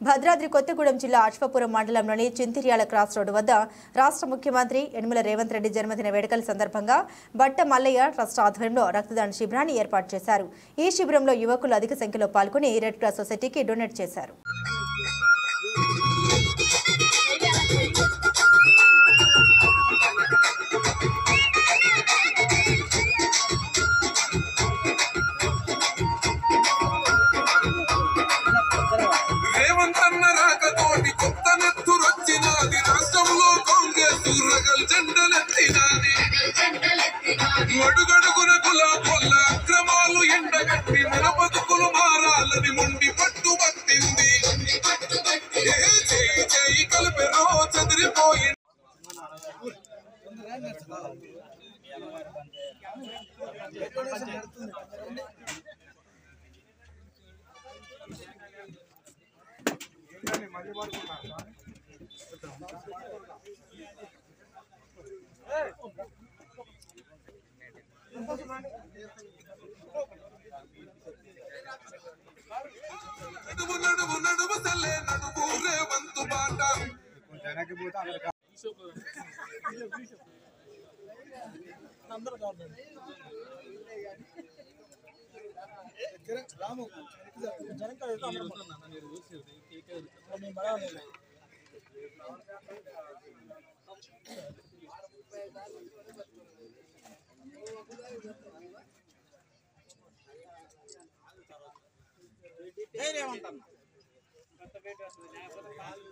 భద్రాద్రి కొత్తగూడెం జిల్లా అశ్వపురం మండలంలోని చింతిర్యాల cross road వద్ద రాష్ట్ర ముఖ్యమంత్రి యనమల రేవంత్ రెడ్డి జన్మదిన వేడుకల సందర్భంగా బట్ట మల్లయ్య ట్రస్ట్ ఆధ్వర్యంలో రక్తదాన శిబిరాన్ని ఏర్పాటు చేశారు ఈ శిబిరంలో యువకులు అధిక సంఖ్యలో పాల్గొని రెడ్ క్రాస్ సొసైటీకి డొనేట్ చేశారు రేవంత్ అన్న రాకతోటి కొత్త నెత్తురొచ్చినాది రాష్ట్రంలో కాంగ్రెస్ రగల్ జెండలెత్తినాది అడుగడుగున గులాబొల్ల అక్రమాలు ఎండగట్టి మన బతుకులు మారాలని మొండి పట్టుబట్టింది ఏ చేయి చేయి కలిపెరో చెదిరిపోయి నడువు నడువు నడువు తల్లే నడువు రేవంతు బాట